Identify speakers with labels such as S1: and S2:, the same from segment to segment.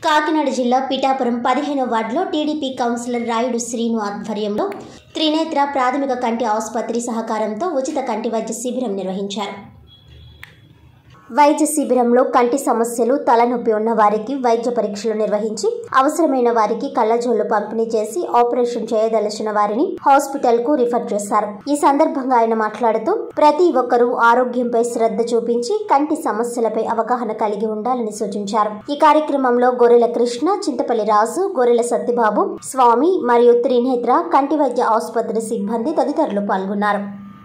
S1: కాకినాడ జిల్లా పిఠాపురం పదిహేనో వార్డులో టీడీపీ కౌన్సిలర్ రాయుడు శ్రీను ఆధ్వర్యంలో త్రినేత్ర ప్రాథమిక కంటి ఆసుపత్రి సహకారంతో ఉచిత కంటి వైద్య శిబిరం నిర్వహించారు వైద్య శిబిరంలో కంటి సమస్యలు తలనొప్పి ఉన్న వారికి వైద్య పరీక్షలు నిర్వహించి అవసరమైన వారికి కళ్ళజోళ్లు పంపిణీ చేసి ఆపరేషన్ చేయదలచిన వారిని హాస్పిటల్ కు రిఫర్ చేశారు ఈ సందర్భంగా ఆయన మాట్లాడుతూ ప్రతి ఒక్కరూ ఆరోగ్యంపై శ్రద్ధ చూపించి కంటి సమస్యలపై అవగాహన కలిగి ఉండాలని సూచించారు ఈ కార్యక్రమంలో గొర్రెల కృష్ణ చింతపల్లి రాజు గొర్రెల సత్యబాబు స్వామి మరియు త్రినేత్ర కంటి వైద్య ఆసుపత్రి సిబ్బంది తదితరులు పాల్గొన్నారు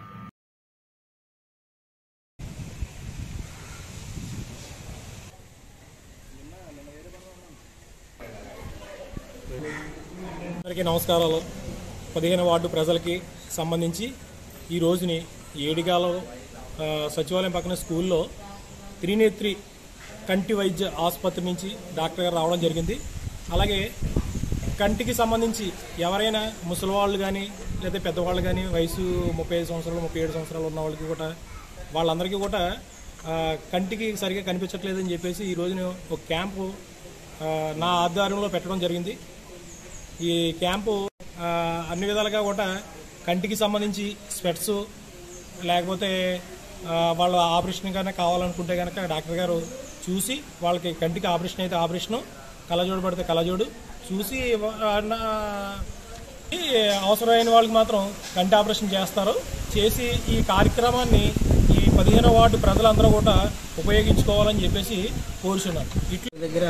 S2: అందరికీ నమస్కారాలు పదిహేను వార్డు ప్రజలకి సంబంధించి ఈ రోజుని ఏడిగాలో ఆ, సచివాలయం పక్కన స్కూల్లో త్రినేత్రి కంటి వైద్య ఆసుపత్రి నుంచి డాక్టర్ గారు రావడం జరిగింది అలాగే కంటికి సంబంధించి ఎవరైనా ముసలివాళ్ళు కానీ లేదా పెద్దవాళ్ళు కానీ వయసు ముప్పై ఐదు సంవత్సరాలు ముప్పై ఏడు సంవత్సరాలు ఉన్న వాళ్ళకి కూడా వాళ్ళందరికీ కూడా ఆ, కంటికి సరిగా కనిపించట్లేదని చెప్పేసి ఈ రోజున ఒక క్యాంపు ఆ, నా ఆధ్వర్యంలో పెట్టడం జరిగింది ఈ క్యాంపు ఆ, అన్ని విధాలుగా కూడా కంటికి సంబంధించి స్పెట్స్ లేకపోతే ఆ, వాళ్ళ ఆపరేషన్ కనుక కావాలనుకుంటే కనుక డాక్టర్ గారు చూసి వాళ్ళకి కంటికి ఆపరేషన్ అయితే ఆపరేషను కళ్ళజోడు పడితే కళ్ళజోడు చూసి ఆ, నా- ఈ అవసరమైన వాళ్ళకి మాత్రం కంటి ఆపరేషన్ చేస్తారు చేసి ఈ కార్యక్రమాన్ని ఈ పదిహేనో వార్డు ప్రజలందరూ కూడా ఉపయోగించుకోవాలని చెప్పేసి కోరుచున్నారు ఇట్లు
S3: దగ్గర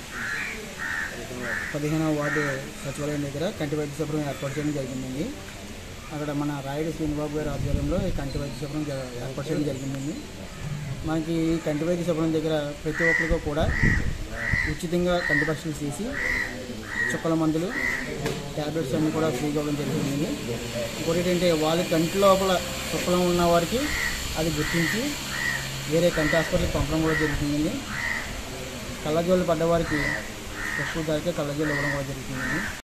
S3: పదిహేనవ వార్డు సచివాలయం దగ్గర కంటి వైద్య శిబిరం ఏర్పాటు చేయడం జరిగిందండి అక్కడ మన రాయుడు శ్రీనిబాబు గారి ఆధ్వర్యంలో ఈ కంటి వైద్య శిబిరం జ- ఏర్పాటు చేయడం జరిగిందండి మనకి ఈ కంటి వైద్య శిబిరం దగ్గర ప్రతి ఒక్కరికి కూడా ఉచితంగా కంటి పరీక్షలు చేసి చుక్కల మందులు ట్యాబ్లెట్స్ అన్నీ కూడా ఫ్రీగా ఇవ్వడం జరుగుతుందండి ఇంకోటి ఏంటంటే వాళ్ళ కంటి లోపల చుక్కలు ఉన్న వారికి అది గుర్తించి వేరే కంటి హాస్పిటల్కి పంపడం కూడా జరుగుతుందండి కళ్ళజోళ్ళు పడ్డవారికి తక్కువ ధరకే కళ్ళజోళ్ళు ఇవ్వడం కూడా జరుగుతుందండి